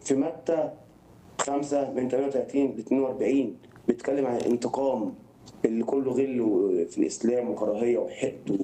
في متى 5 من 38 ل 42 بيتكلم عن الانتقام اللي كله غل في الاسلام وكراهيه وحقد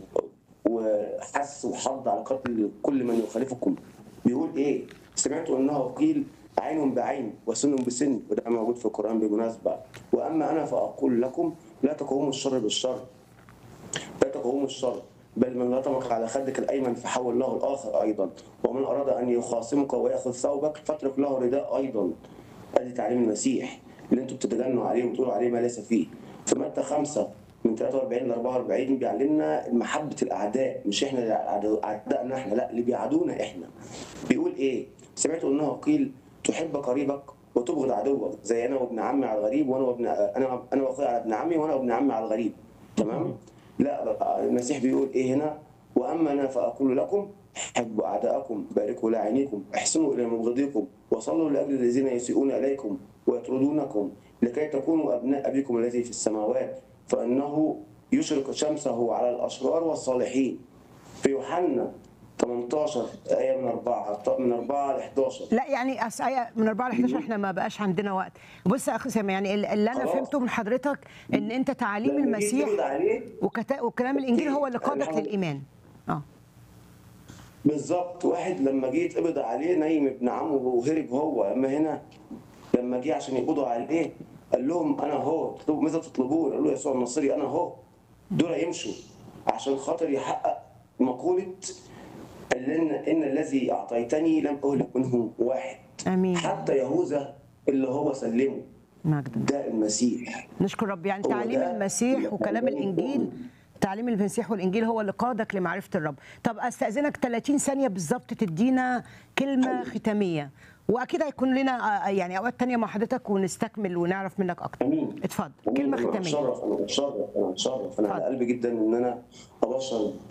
وحث وحض على قتل كل من يخالفكم بيقول ايه؟ سمعتوا انه قيل عين بعين وسن بسن وده موجود في القران بالمناسبه واما انا فاقول لكم لا تقوموا الشر بالشر لا تقوموا الشر بل من لطمك على خدك الايمن فحول له الاخر ايضا ومن اراد ان يخاصمك وياخذ ثوبك فاترك له رداء ايضا ادي تعليم المسيح اللي انتم بتتجنوا عليه وتقولوا عليه ما ليس فيه في متى 5 من 43 ل 44 بيعلمنا محبه الاعداء مش احنا اللي أعداء- اعدائنا احنا لا اللي بيعادونا احنا بيقول ايه سمعت انه قيل تحب قريبك وتبغض عدوك زي انا وابن عمي على الغريب وانا وابن انا انا واخويا على ابن عمي وانا وابن عمي على الغريب تمام لا بقى المسيح بيقول ايه هنا واما انا فاقول لكم حبوا اعداءكم باركوا لاعينيكم احسنوا الى مبغضيكم وصلوا لاجل الذين يسيئون اليكم ويطردونكم لكي تكونوا ابناء ابيكم الذي في السماوات فانه يشرق شمسه على الاشرار والصالحين في يوحنا 18 ايه من 4 من 4 ل 11 لا يعني أس- آية من 4 ل 11 احنا ما بقاش عندنا وقت بص يا اخي سامي يعني ال- اللي انا خلاص. فهمته من حضرتك ان انت تعاليم لما جيت المسيح ترد عليه وكتا... وكلام الانجيل هو اللي قادك أنا- للايمان اه بالظبط واحد لما جه يتقبض عليه نايم ابن عمه وهرب هو اما هنا لما جه عشان يقبضوا عليه قال لهم انا هو تطلبوا ماذا تطلبون؟ قالوا له يسوع النصري انا هو دول يمشوا عشان خاطر يحقق مقوله قال لنا ان الذي اعطيتني لم اهلك منه واحد امين حتى يهوذا اللي هو سلمه مجدا ده المسيح نشكر رب يعني هو تعليم ده المسيح اللي وكلام خلاني الانجيل أقول. تعليم المسيح والانجيل هو اللي قادك لمعرفه الرب طب استاذنك 30 ثانيه بالظبط تدينا كلمه ختاميه واكيد هيكون لنا آه، يعني اوقات تانية مع حضرتك ونستكمل ونعرف منك اكتر امين اتفضل أمين. كلمه انا ختاميه اتشرف انا اتشرف انا اتشرف انا على اتفضل. قلبي جدا ان انا ابشر